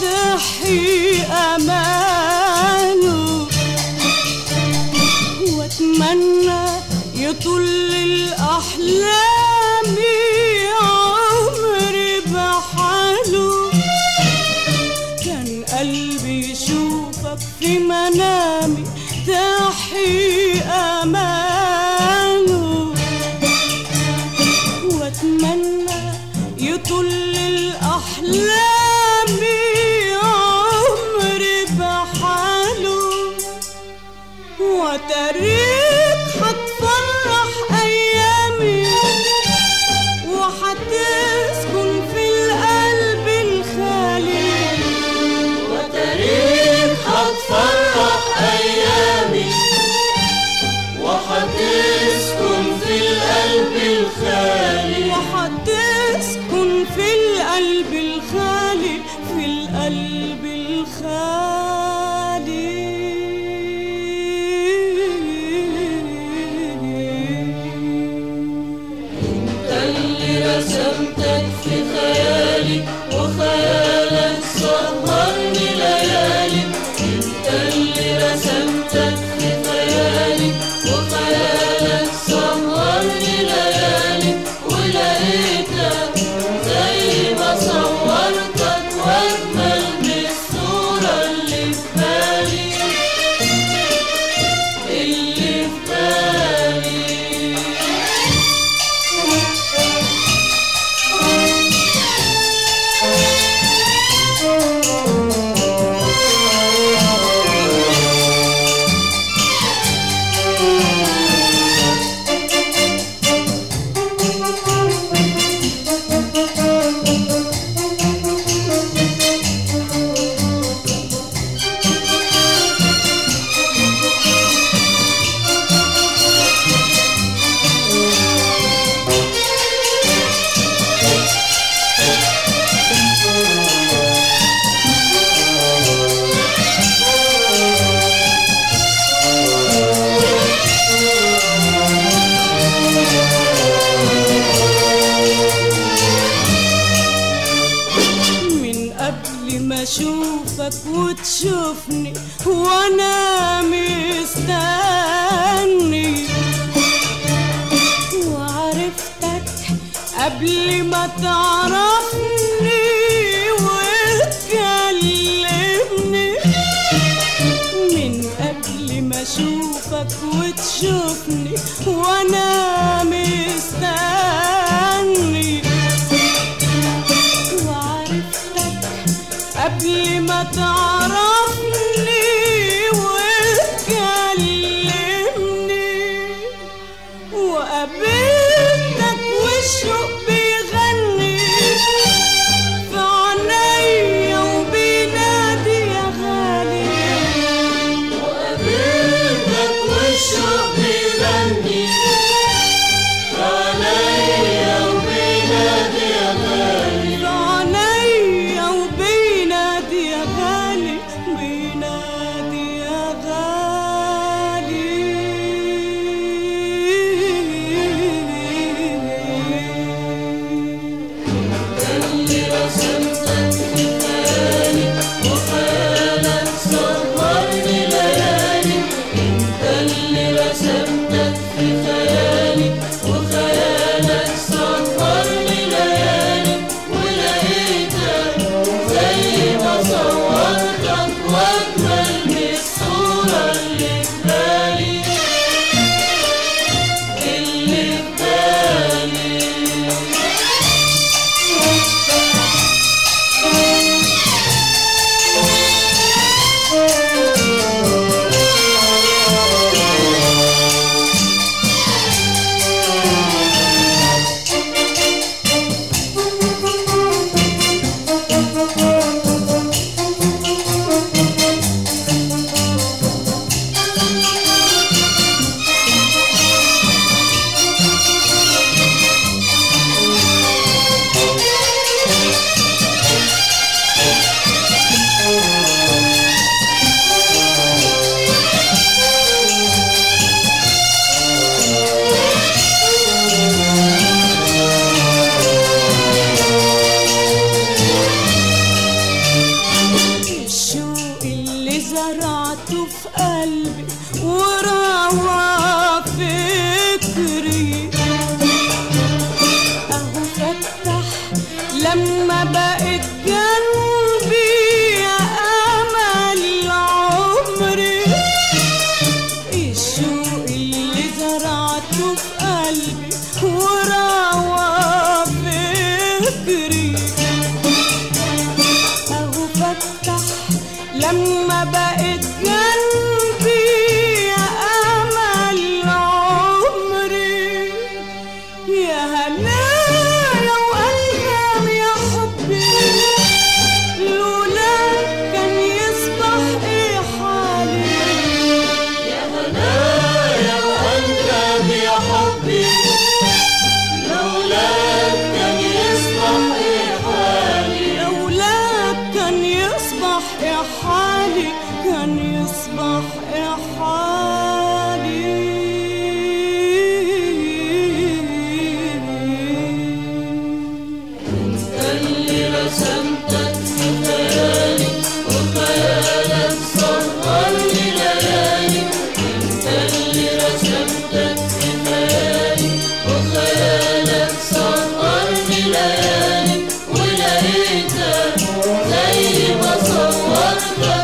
تحيي اماله واتمنى يطل الاحلام عمري بحاله كان قلبي يشوفك في منامي تحيي اماله واتمنى يطل الاحلام عمري بحاله وتاريخ هتفرح ايامي وهتسكن في القلب الخالي وتاريخ هتفرح ايامي وهتسكن في القلب الخالي وهتسكن في القلب الخالي في القلب الخالي انت اللي رسمتك في خيالي وخيالك سهرني ليالي انت اللي رسمتك في خيالي وخيالك سهرني ليالي ولقيتك زي ما صورتك واجمل بالصورة اللي في بالي اللي في بالي من قبل ما اشوفك وتشوفني وانا مستني وعرفتك قبل ما تعرفني وتكلمني من قبل ما اشوفك وتشوفني وانا مستني وعرفتك قبل ما تعرفني وتكلمني وقابلتك والشوق بيغني في عينيا وبينادي يا غالي وقابلتك والشوق بيغني عليا وبينادي يا غالي في عينيا وبينادي يا غالي بينادي في قلبي وروى فكري اهو فتح لما بقت جنبي يا امل عمري الشوق اللي زرعته في قلبي وروى فكري اهو فتح لما بقت جنبي يا امل عمري يا هنايا وايام يا حبي لولا كان يصبح ايه حالي يا هنايا وأنت يا حبي لولاك كان يصبح إيه حالي لولاك كان يصبح يا حالي كان يصبح يا حالي اللي رسمتك في خيالي وخيالك صورني ليالي انت اللي رسمتك في خيالي وخيالك صورني ليالي ولقيتك زي ما صورتك